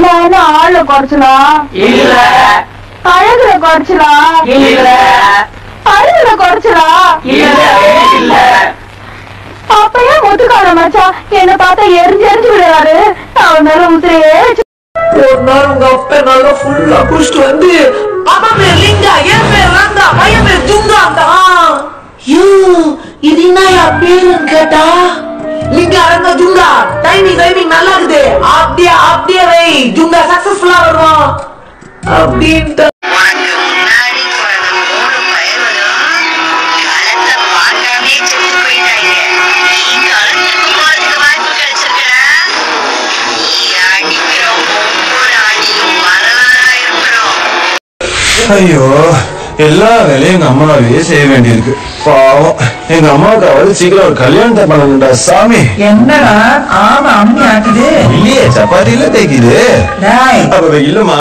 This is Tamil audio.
நான் என்ன ஆள்ல குறைச்சலா இல்ல அழகுல குறைச்சலா இல்ல அழகுல குறைச்சலா இல்ல இல்ல அப்ப ஏன் முத்துக்கார மச்சான் என்ன பார்த்தா எரிஞ்சு எரிஞ்சு விடுறாரு அவன் மேல உசிரையே வச்சு ஒரு நாள் உங்க அப்பா நல்லா ஃபுல்லா குடிச்சிட்டு வந்து அம்மா பேர் லிங்கா என் பேர் ரங்கா பையன் பேர் ஜுங்காண்டா யூ இது என்னயா பேருன்னு கேட்டா லிங்கா ரங்கா ஜுங்கா டைமிங் டைமிங் நல்லா இருக்குது அப்படியே அப்படியே வை ஜுங்கா சக்சஸ்ஃபுல்லா வருவான் அப்படின்ட்டு உனக்கு முன்னாடி பிறந்த மூணு பயவரும் களத்தை பார்க்காமே செத்து போயிட்டாங்க நீ களத்துக்கு போறதுக்கு வாய்ப்பு கிடைச்சிருக்கா நீ அடிக்கிற ஒவ்வொரு அடியும் வரலாறா இருக்கிறோம் ஐயோ எல்லா வேலையும் எங்க அம்மாவே செய்ய வேண்டியிருக்கு பாவம் எங்க அம்மாவுக்காவது சீக்கிரம் ஒரு கல்யாணத்தை பண்ணணும்டா சாமி என்னடா ஆமா அம்மி ஆட்டுது இல்லையே சப்பாத்தில தேய்க்குது டேய் அப்ப இல்லம்மா